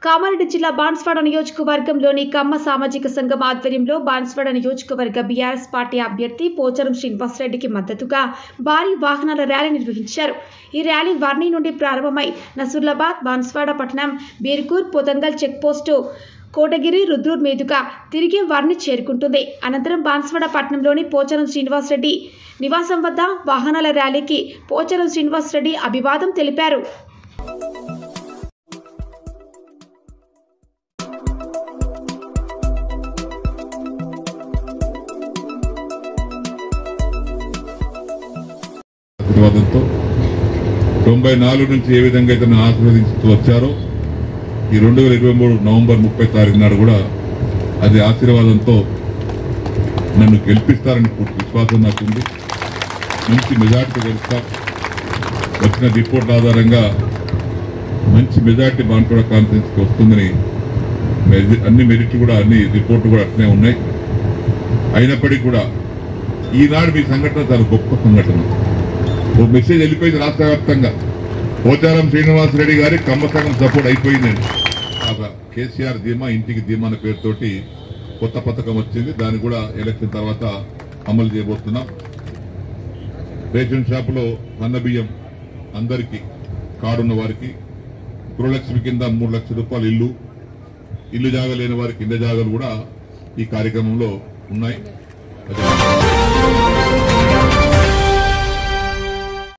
కామారెడ్డి జిల్లా బాన్స్వాడ నియోజకవర్గంలోని కమ్మ సామాజిక సంఘం ఆధ్వర్యంలో బాన్స్వాడ నియోజకవర్గ బీఆర్ఎస్ పార్టీ అభ్యర్థి పోచారం శ్రీనివాసరెడ్డికి మద్దతుగా భారీ వాహనాల ర్యాలీ నిర్వహించారు ఈ ర్యాలీ వర్ణి నుండి ప్రారంభమై నసూర్లాబాద్ బాన్స్వాడ పట్టణం బీర్కూర్ పొతంగల్ చెక్పోస్టు కోటగిరి రుద్రూర్ మీదుగా తిరిగి వర్ణి చేరుకుంటుంది అనంతరం బాన్స్వాడ పట్టణంలోని పోచారం శ్రీనివాసరెడ్డి నివాసం వద్ద వాహనాల ర్యాలీకి పోచారం శ్రీనివాసరెడ్డి అభివాదం తెలిపారు ఆశీర్వాదంతో తొంభై నాలుగు నుంచి ఏ విధంగా అయితే నన్ను ఆశీర్వదించుతూ వచ్చారో ఈ రెండు వేల ఇరవై మూడు నవంబర్ ముప్పై తారీఖు నాడు కూడా అది ఆశీర్వాదంతో నన్ను గెలిపిస్తారని పూర్తి విశ్వాసం నాకుంది మంచి మెజార్టీ గెలుస్తా వచ్చిన రిపోర్ట్ ఆధారంగా మంచి మెజార్టీ బాన్పూడ కాన్ఫరెన్స్కి వస్తుందని మెరి- అన్ని మెరిట్లు కూడా అన్ని రిపోర్ట్లు కూడా అట్లనే ఉన్నాయి అయినప్పటికీ కూడా ఈనాడు మీ సంఘటన చాలా గొప్ప సంఘటన ఓ మెసేజ్ వెళ్ళిపోయింది రాష్ట్ర వ్యాప్తంగా పోచారం శ్రీనివాసరెడ్డి గారి కమ్మ సంఘం సపోర్ట్ అయిపోయిందండి కాగా కేసీఆర్ ధీమా ఇంటికి ధీమా అనే పేరుతోటి కొత్త పథకం వచ్చింది దాన్ని కూడా ఎలక్షన్ తర్వాత అమలు చేయబోతున్నాం రేషన్ షాపులో అన్న బియ్యం అందరికీ కార్డున్న వారికి గృహలక్ష్మి కింద మూడు లక్షల రూపాయలు ఇల్లు ఇల్లు జాగా లేని వారికి ఇళ్ళ జాగాలు కూడా ఈ కార్యక్రమంలో ఉన్నాయి అదే